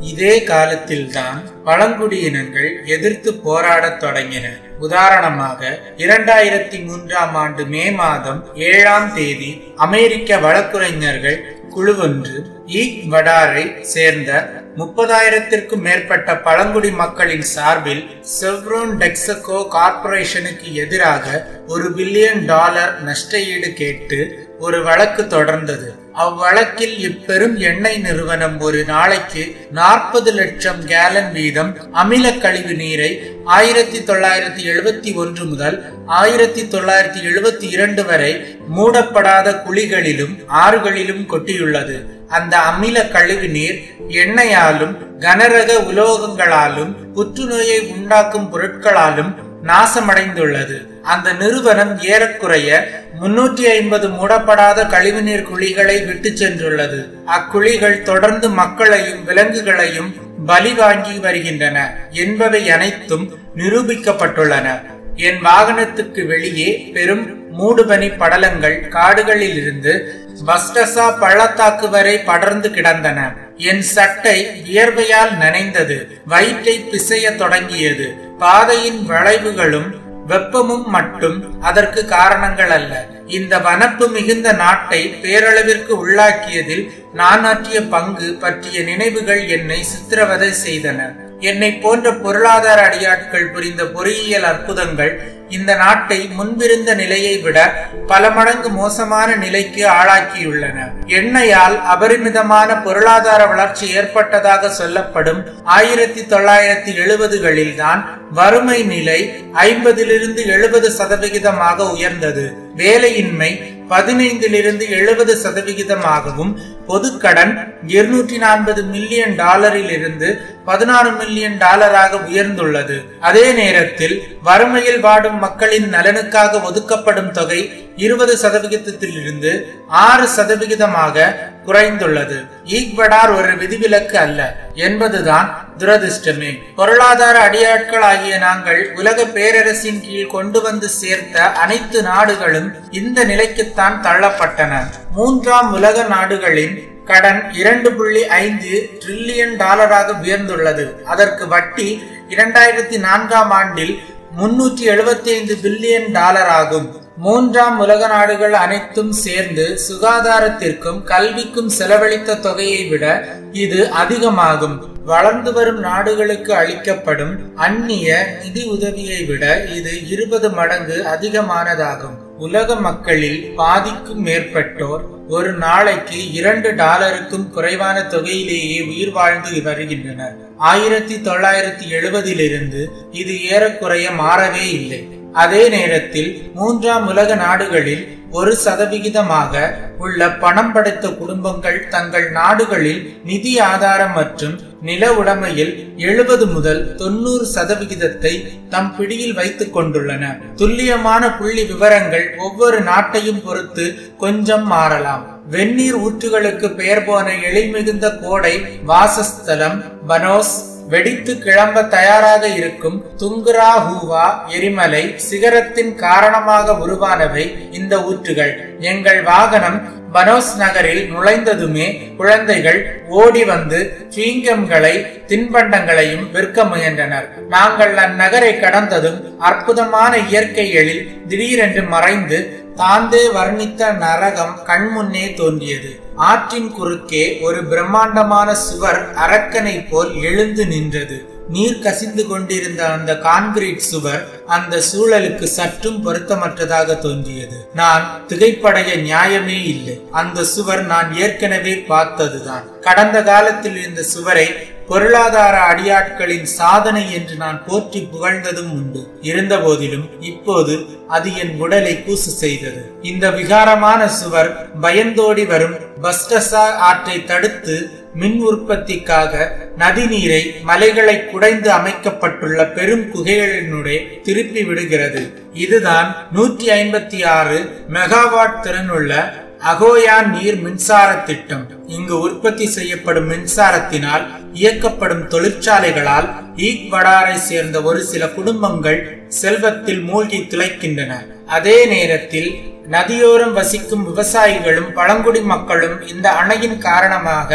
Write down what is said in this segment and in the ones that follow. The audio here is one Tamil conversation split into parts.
இதே காலத்தில்தான் பழங்குடியினங்கள் எதிர்த்து போராடத் தொடங்கின உதாரணமாக இரண்டாயிரத்தி மூன்றாம் ஆண்டு மே மாதம் ஏழாம் தேதி அமெரிக்க வழக்குரைஞர்கள் குழுவொன்று ஈக்வடாரை சேர்ந்த முப்பதாயிரத்திற்கும் மேற்பட்ட பழங்குடி மக்களின் சார்பில் செவ்ரோன் டெக்ஸகோ கார்ப்பரேஷனுக்கு எதிராக ஒரு பில்லியன் டாலர் நஷ்டஈடு கேட்டு ஒரு வழக்கு தொடர்ந்தது அவ்வழக்கில் இப்பெரும் எண்ணெய் நிறுவனம் ஒரு நாளைக்கு நாற்பது லட்சம் கேலன் வீதம் அமில கழிவு நீரை ஆயிரத்தி தொள்ளாயிரத்தி எழுபத்தி ஒன்று முதல் ஆயிரத்தி தொள்ளாயிரத்தி எழுபத்தி இரண்டு வரை மூடப்படாத குழிகளிலும் ஆறுகளிலும் கொட்டியுள்ளது அந்த அமில கழிவு நீர் எண்ணெயாலும் கனரக உலோகங்களாலும் புற்றுநோயை உண்டாக்கும் பொருட்களாலும் நாசமடைந்துள்ளது அந்த நிறுவனம் ஏறக்குறைய முன்னூற்றி ஐம்பது மூடப்படாத கழிவுநீர் குழிகளை விட்டு சென்றுள்ளது அக்குழிகள் தொடர்ந்து மக்களையும் விலங்குகளையும் பலி வாங்கி வருகின்றன என்பவை அனைத்தும் நிரூபிக்கப்பட்டுள்ளன என் வாகனத்துக்கு வெளியே பெரும் மூடுபனி படலங்கள் காடுகளில் இருந்து பஸ்டசா பள்ளத்தாக்கு வரை படர்ந்து கிடந்தன என் சட்டை வியர்வையால் நனைந்தது வயிற்றை பிசைய தொடங்கியது பாதையின் வளைவுகளும் வெப்பமும் மட்டும் அதற்கு காரணங்கள் அல்ல இந்த வனப்பு மிகுந்த நாட்டை பேரளவிற்கு உள்ளாக்கியதில் நான் ஆற்றிய பங்கு பற்றிய நினைவுகள் என்னை சித்திரவதை செய்தன என்னை போன்ற பொருளாதார அடியாட்கள் புரிந்த பொறியியல் அற்புதங்கள் இந்த நாட்டை முன்பிருந்த நிலையை விட பல மடங்கு மோசமான நிலைக்கு ஆளாக்கியுள்ளன எண்ணெயால் அபரிமிதமான பொருளாதார வளர்ச்சி ஏற்பட்டதாக சொல்லப்படும் ஆயிரத்தி தொள்ளாயிரத்தி எழுபதுகளில் தான் வறுமை நிலை ஐம்பதிலிருந்து எழுபது சதவிகிதமாக உயர்ந்தது வேலையின்மை பதினைந்திலிருந்து எழுபது சதவிகிதமாகவும் பொதுக்கடன் இருநூற்றி நாற்பது மில்லியன் டாலரில் இருந்து பதினாறு மில்லியன் டாலராக உயர்ந்துள்ளது அதே நேரத்தில் வறுமையில் வாடும் மக்களின் நலனுக்காக ஒதுக்கப்படும் தொகை இருபது சதவிகிதத்திலிருந்து ஆறு சதவிகிதமாக குறைந்துள்ளது ஈக்வடார் ஒரு விதிவிலக்கு அல்ல என்பதுதான் துரதிர்ஷ்டமே பொருளாதார அடியாட்கள் ஆகிய நாங்கள் உலக பேரரசின் கீழ் கொண்டு வந்து சேர்த்த அனைத்து நாடுகளும் இந்த நிலைக்குத்தான் தள்ளப்பட்டன மூன்றாம் உலக நாடுகளின் கடன் இரண்டு புள்ளி ஐந்து ட்ரில்லியன் டாலராக உயர்ந்துள்ளது அதற்கு வட்டி இரண்டாயிரத்தி நான்காம் ஆண்டில் முன்னூற்றி எழுபத்தி ஐந்து பில்லியன் டாலர் ஆகும் மூன்றாம் உலக நாடுகள் அனைத்தும் சேர்ந்து சுகாதாரத்திற்கும் கல்விக்கும் செலவழித்த தொகையை விட இது அதிகமாகும் வளர்ந்து வரும் நாடுகளுக்கு அளிக்கப்படும் அந்நிய நிதி உதவியை விட இது இருபது மடங்கு அதிகமானதாகும் உலக மக்களில் பாதிக்கும் மேற்பட்டோர் ஒரு நாளைக்கு இரண்டு டாலருக்கும் குறைவான தொகையிலேயே உயிர் வாழ்ந்து வருகின்றனர் ஆயிரத்தி தொள்ளாயிரத்தி எழுபதிலிருந்து இது ஏறக்குறைய மாறவே இல்லை அதே நேரத்தில் மூன்றாம் உலக நாடுகளில் ஒரு சதவிகிதமாக உள்ள பணம் படைத்த குடும்பங்கள் தங்கள் நாடுகளில் நிதி ஆதாரம் மற்றும் நில உடைமையில் எழுபது முதல் தொண்ணூறு சதவிகிதத்தை தம் பிடியில் வைத்துக் கொண்டுள்ளன துல்லியமான புள்ளி விவரங்கள் ஒவ்வொரு நாட்டையும் பொறுத்து கொஞ்சம் மாறலாம் வெந்நீர் ஊற்றுகளுக்கு பெயர் போன எழில்மிகுந்த கோடை வாசஸ்தலம் பனோஸ் வெடித்து கிளம்ப தயாராக இருக்கும் துங்குரா ஹூவா எரிமலை சிகரத்தின் காரணமாக உருவானவை இந்த ஊற்றுகள் எங்கள் வாகனம் பனோஸ் நகரில் நுழைந்ததுமே குழந்தைகள் ஓடி வந்து சீங்கம்களை தின்பண்டங்களையும் விற்க முயன்றனர் நாங்கள் அந்நகரை கடந்ததும் அற்புதமான இயற்கை எழில் திடீரென்று மறைந்து தாந்தே வர்ணித்த நரகம் கண்முன்னே தோன்றியது ஆற்றின் குறுக்கே ஒரு பிரம்மாண்டமான சுவர் அரக்கனை போல் எழுந்து நின்றது நீர் கசிந்து கொண்டிருந்த அந்த கான்கிரீட் சுவர் அந்த சூழலுக்கு சற்றும் பொருத்தமற்றதாக தோன்றியது நான் திகைப்படைய நியாயமே இல்லை அந்த சுவர் நான் ஏற்கனவே பார்த்ததுதான் கடந்த காலத்தில் இந்த சுவரை பொருளாதார அடியாட்களின் சாதனை என்று நான் போற்றி புகழ்ந்ததும் உண்டு இருந்த போதிலும் இப்போது அது என் உடலை கூசு செய்தது இந்த விகாரமான சுவர் பயந்தோடி வரும் பஸ்டசா ஆற்றை தடுத்து மின் உற்பத்திக்காக நதிநீரை மலைகளை குடைந்து அமைக்கப்பட்டுள்ள பெரும் குகைகளினுடைய திருப்பி விடுகிறது இதுதான் நூற்றி ஐம்பத்தி ஆறு மெகாவாட் திறனுள்ள அகோயான் நீர் மின்சார திட்டம் இங்கு உற்பத்தி செய்யப்படும் மின்சாரத்தினால் இயக்கப்படும் தொழிற்சாலைகளால் ஈக்வடாரை சேர்ந்த ஒரு சில குடும்பங்கள் செல்வத்தில் மூழ்கி திளைக்கின்றன அதே நேரத்தில் நதியோரம் வசிக்கும் விவசாயிகளும் பழங்குடி மக்களும் இந்த அணையின் காரணமாக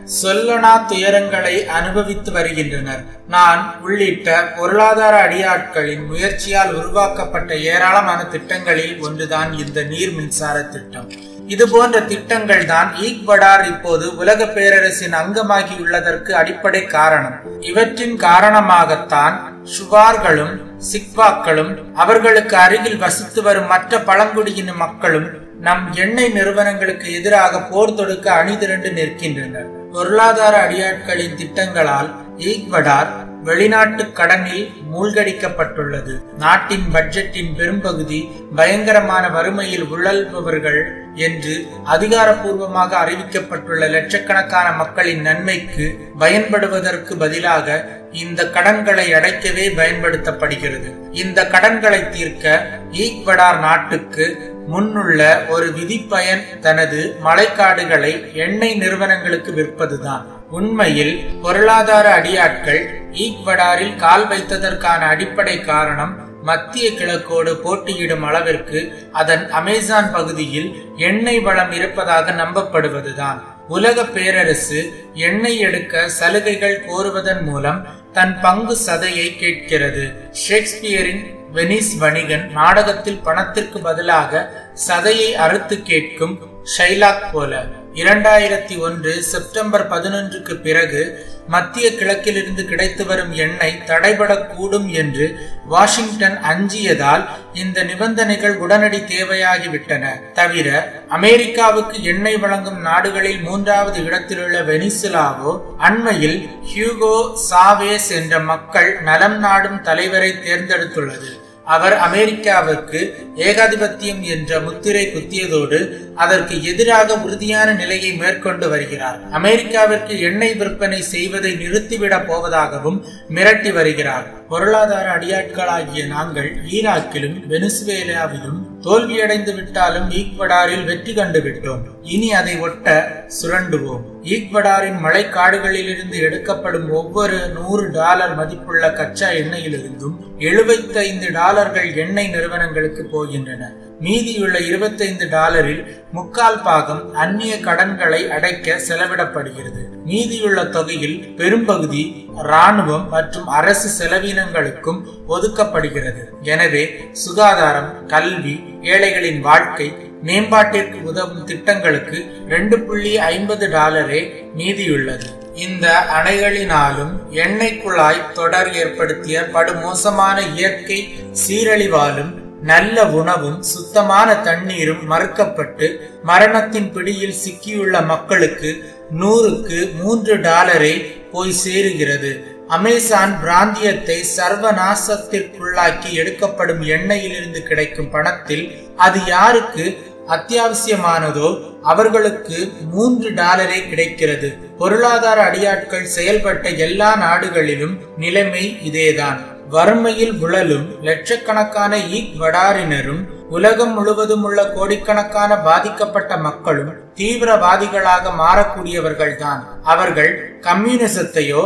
சொல்லனா துயரங்களை அனுபவித்து வருகின்றனர் நான் உள்ளிட்ட பொருளாதார அடியாட்களின் முயற்சியால் உருவாக்கப்பட்ட ஏராளமான திட்டங்களில் ஒன்றுதான் இந்த நீர் மின்சார திட்டம் இது போன்ற திட்டங்கள் தான் ஈக்வடார் இப்போது உலக பேரரசின் அங்கமாகி உள்ளதற்கு அடிப்படை காரணம் இவற்றின் காரணமாகத்தான் ஷுவார்களும் சிக்வாக்களும் அவர்களுக்கு அருகில் வசித்து வரும் மற்ற பழங்குடியின மக்களும் நம் எண்ணெய் நிறுவனங்களுக்கு எதிராக போர் தொடுக்க அணிதிரண்டு நிற்கின்றனர் பொருளாதார அடியாட்களின் திட்டங்களால் ஈக்வடார் வெளிநாட்டு கடனில் மூழ்கடிக்கப்பட்டுள்ளது நாட்டின் பட்ஜெட்டின் பெரும்பகுதி பயங்கரமான வறுமையில் உழல்பவர்கள் என்று அதிகாரப்பூர்வமாக அறிவிக்கப்பட்டுள்ள லட்சக்கணக்கான மக்களின் நன்மைக்கு பயன்படுவதற்கு பதிலாக இந்த கடன்களை அடைக்கவே பயன்படுத்தப்படுகிறது இந்த கடன்களை தீர்க்க ஈக்வடார் நாட்டுக்கு முன்னுள்ள ஒரு விதிப்பயன் தனது மழைக்காடுகளை எண்ணெய் நிறுவனங்களுக்கு விற்பதுதான் உண்மையில் பொருளாதார அடியாட்கள் ஈக்வடாரில் கால் வைத்ததற்கான அடிப்படை காரணம் மத்திய கிழக்கோடு போட்டியிடும் அளவிற்கு அதன் அமேசான் பகுதியில் எண்ணெய் வளம் இருப்பதாக நம்பப்படுவதுதான் உலக பேரரசு எண்ணெய் எடுக்க சலுகைகள் கோருவதன் மூலம் தன் பங்கு சதையை கேட்கிறது ஷேக்ஸ்பியரின் வெனிஸ் வணிகன் நாடகத்தில் பணத்திற்கு பதிலாக சதையை அறுத்து கேட்கும் ஷைலாக் போல இரண்டாயிரத்தி ஒன்று செப்டம்பர் பதினொன்றுக்கு பிறகு மத்திய கிழக்கிலிருந்து கிடைத்து வரும் எண்ணெய் தடைபடக்கூடும் என்று வாஷிங்டன் அஞ்சியதால் இந்த நிபந்தனைகள் உடனடி தேவையாகிவிட்டன தவிர அமெரிக்காவுக்கு எண்ணெய் வழங்கும் நாடுகளில் மூன்றாவது இடத்திலுள்ள வெனிசுலாவோ அண்மையில் ஹியூகோ சாவேஸ் என்ற மக்கள் நலம் நாடும் தலைவரை தேர்ந்தெடுத்துள்ளது அவர் அமெரிக்காவுக்கு ஏகாதிபத்தியம் என்ற முத்திரை குத்தியதோடு அதற்கு எதிராக உறுதியான நிலையை மேற்கொண்டு வருகிறார் அமெரிக்காவிற்கு எண்ணெய் விற்பனை செய்வதை நிறுத்திவிடப் போவதாகவும் மிரட்டி வருகிறார் பொருளாதார அடியாட்களாகிய நாங்கள் ஈராக்கிலும் வெனிசுவேலாவிலும் தோல்வியடைந்து விட்டாலும் ஈக்வடாரில் வெற்றி கண்டு விட்டோம் இனி அதை ஒட்ட சுரண்டுவோம் ஈக்வடாரின் மழைக்காடுகளிலிருந்து எடுக்கப்படும் ஒவ்வொரு நூறு டாலர் மதிப்புள்ள கச்சா எண்ணெயிலிருந்தும் எழுபத்தைந்து டாலர்கள் எண்ணெய் நிறுவனங்களுக்கு போகின்றன மீதியுள்ள இருபத்தைந்து டாலரில் முக்கால் பாகம் அந்நிய கடன்களை அடைக்க செலவிடப்படுகிறது மீதியுள்ள தொகையில் பெரும்பகுதி இராணுவம் மற்றும் அரசு செலவினங்களுக்கும் ஒதுக்கப்படுகிறது எனவே சுகாதாரம் கல்வி ஏழைகளின் வாழ்க்கை மேம்பாட்டிற்கு உதவும் திட்டங்களுக்கு ரெண்டு புள்ளி ஐம்பது டாலரே மீதியுள்ளது இந்த அணைகளினாலும் எண்ணெய் குழாய் தொடர் ஏற்படுத்திய படுமோசமான இயற்கை சீரழிவாலும் நல்ல உணவும் சுத்தமான தண்ணீரும் மறுக்கப்பட்டு மரணத்தின் பிடியில் சிக்கியுள்ள மக்களுக்கு நூறுக்கு மூன்று டாலரே போய் சேருகிறது அமேசான் பிராந்தியத்தை சர்வநாசத்திற்குள்ளாக்கி எடுக்கப்படும் எண்ணெயிலிருந்து கிடைக்கும் பணத்தில் அது யாருக்கு அத்தியாவசியமானதோ அவர்களுக்கு மூன்று டாலரே கிடைக்கிறது பொருளாதார அடியாட்கள் செயல்பட்ட எல்லா நாடுகளிலும் நிலைமை இதேதான் வறுமையில் உழலும் லட்சக்கணக்கான ஈக்வடாரினரும் உலகம் முழுவதும் உள்ள கோடிக்கணக்கான பாதிக்கப்பட்ட மக்களும் தீவிரவாதிகளாக மாறக்கூடியவர்கள்தான் அவர்கள் கம்யூனிசத்தையோ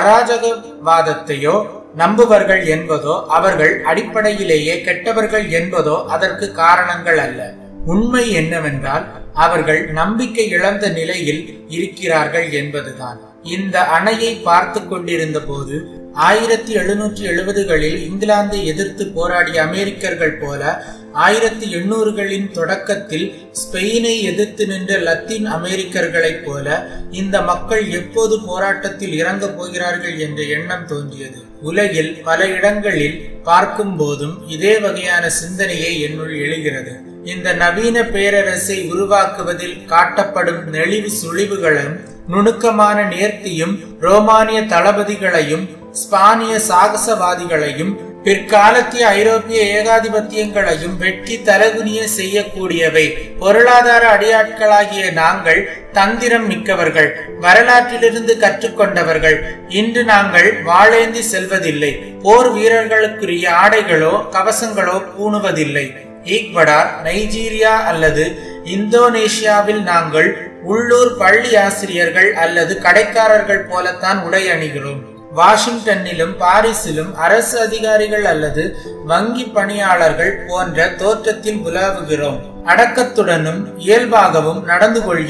அராஜகவாதத்தையோ நம்புவர்கள் என்பதோ அவர்கள் அடிப்படையிலேயே கெட்டவர்கள் என்பதோ அதற்கு காரணங்கள் அல்ல உண்மை என்னவென்றால் அவர்கள் நம்பிக்கை இழந்த நிலையில் இருக்கிறார்கள் என்பதுதான் இந்த அணையை பார்த்து கொண்டிருந்த போது ஆயிரத்தி எழுநூற்றி எழுபதுகளில் இங்கிலாந்தை எதிர்த்து போராடிய அமெரிக்கர்கள் போல ஆயிரத்தி எண்ணூறுகளின் தொடக்கத்தில் ஸ்பெயினை எதிர்த்து நின்ற லத்தீன் அமெரிக்கர்களைப் போல இந்த மக்கள் எப்போது போராட்டத்தில் இறங்கப் போகிறார்கள் என்ற எண்ணம் தோன்றியது உலகில் பல இடங்களில் பார்க்கும் போதும் இதே வகையான சிந்தனையே என்னுள் எழுகிறது இந்த நவீன பேரரசை உருவாக்குவதில் காட்டப்படும் நெளிவு சுழிவுகளும் நுணுக்கமான நேர்த்தியும் ரோமானிய தளபதிகளையும் ஸ்பானிய சாகசவாதிகளையும் பிற்காலத்திய ஐரோப்பிய ஏகாதிபத்தியங்களையும் வெற்றி தலகுனிய செய்யக்கூடியவை பொருளாதார அடியாட்களாகிய நாங்கள் தந்திரம் மிக்கவர்கள் வரலாற்றிலிருந்து கற்றுக்கொண்டவர்கள் இன்று நாங்கள் வாழேந்தி செல்வதில்லை போர் வீரர்களுக்குரிய ஆடைகளோ கவசங்களோ பூணுவதில்லை ஈக்வடார் நைஜீரியா அல்லது இந்தோனேஷியாவில் நாங்கள் உள்ளூர் பள்ளி ஆசிரியர்கள் அல்லது கடைக்காரர்கள் போலத்தான் உடை அணிகிறோம் வாஷிங்டனிலும் பாரிஸிலும் அரசு அதிகாரிகள் அல்லது வங்கி பணியாளர்கள் போன்ற தோற்றத்தில் உலாவுகிறோம் அடக்கத்துடனும் இயல்பாகவும் நடந்து கொள்கிறோம்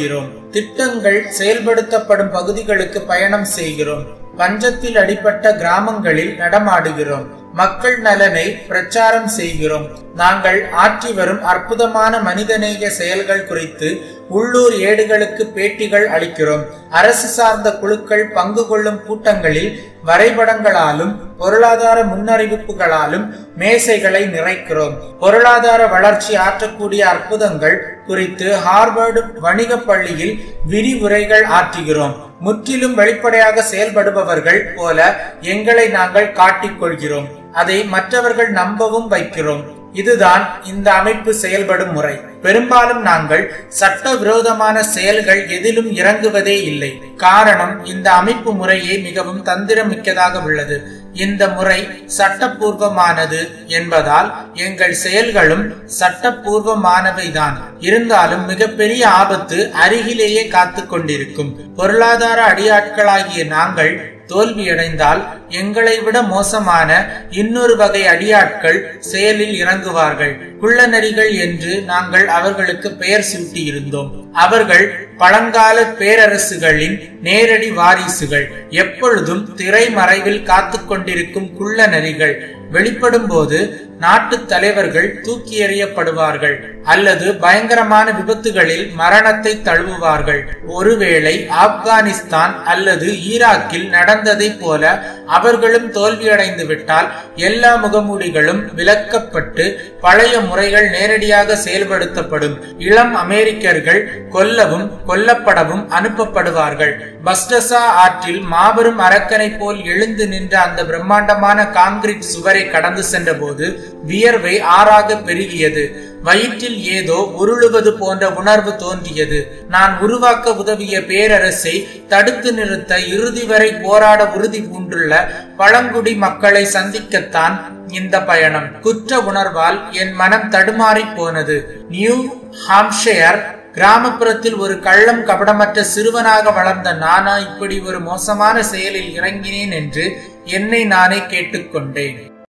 திட்டங்கள் செயல்படுத்தப்படும் பகுதிகளுக்கு பயணம் செய்கிறோம் பஞ்சத்தில் அடிப்பட்ட கிராமங்களில் நடமாடுகிறோம் மக்கள் நலனை பிரச்சாரம் செய்கிறோம் நாங்கள் ஆற்றி வரும் அற்புதமான மனிதநேய செயல்கள் குறித்து உள்ளூர் ஏடுகளுக்கு பேட்டிகள் அளிக்கிறோம் அரசு சார்ந்த குழுக்கள் பங்கு கொள்ளும் கூட்டங்களில் வரைபடங்களாலும் பொருளாதார முன்னறிவிப்புகளாலும் மேசைகளை நிறைக்கிறோம் பொருளாதார வளர்ச்சி ஆற்றக்கூடிய அற்புதங்கள் குறித்து ஹார்வர்டு வணிக பள்ளியில் விரிவுரைகள் ஆற்றுகிறோம் முற்றிலும் வெளிப்படையாக செயல்படுபவர்கள் போல எங்களை நாங்கள் காட்டிக்கொள்கிறோம் அதை மற்றவர்கள் நம்பவும் வைக்கிறோம் இதுதான் இந்த அமைப்பு செயல்படும் முறை பெரும்பாலும் நாங்கள் சட்ட விரோதமான செயல்கள் எதிலும் இறங்குவதே இல்லை காரணம் இந்த அமைப்பு முறையே மிகவும் தந்திரமிக்கதாக உள்ளது இந்த முறை சட்டப்பூர்வமானது என்பதால் எங்கள் செயல்களும் சட்டப்பூர்வமானவைதான் இருந்தாலும் மிகப்பெரிய ஆபத்து அருகிலேயே காத்து கொண்டிருக்கும் பொருளாதார அடியாட்களாகிய நாங்கள் தோல்வியடைந்தால் எங்களை விட மோசமான இன்னொரு வகை அடியாட்கள் செயலில் இறங்குவார்கள் குள்ளநரிகள் என்று நாங்கள் அவர்களுக்கு பெயர் சூட்டியிருந்தோம் அவர்கள் பழங்கால பேரரசுகளின் நேரடி வாரிசுகள் எப்பொழுதும் திரைமறைவில் காத்து கொண்டிருக்கும் குள்ளநரிகள் வெளிப்படும் போது நாட்டு தலைவர்கள் தூக்கி எறியப்படுவார்கள் அல்லது பயங்கரமான விபத்துகளில் மரணத்தை தழுவுவார்கள் ஒருவேளை ஆப்கானிஸ்தான் அல்லது ஈராக்கில் நடந்ததை போல அவர்களும் தோல்வியடைந்து விட்டால் எல்லா முகமூடிகளும் விலக்கப்பட்டு பழைய முறைகள் நேரடியாக செயல்படுத்தப்படும் இளம் அமெரிக்கர்கள் கொல்லவும் கொல்லப்படவும் அனுப்பப்படுவார்கள் பஸ்டசா ஆற்றில் மாபெரும் அரக்கனை போல் எழுந்து நின்ற அந்த பிரம்மாண்டமான காங்கிரீட் சுவரை கடந்து சென்ற போது வியர்வை ஆறாக பெருகியது வயிற்றில் ஏதோ உருளுவது போன்ற உணர்வு தோன்றியது நான் உருவாக்க உதவிய பேரரசை தடுத்து நிறுத்த இறுதி வரை போராட உறுதி பூண்டுள்ள பழங்குடி மக்களை சந்திக்கத்தான் இந்த பயணம் குற்ற உணர்வால் என் மனம் தடுமாறி போனது நியூ ஹாம்ஷயர் கிராமப்புறத்தில் ஒரு கள்ளம் கபடமற்ற சிறுவனாக வளர்ந்த நானா இப்படி ஒரு மோசமான செயலில் இறங்கினேன் என்று என்னை நானே கேட்டுக்கொண்டேன்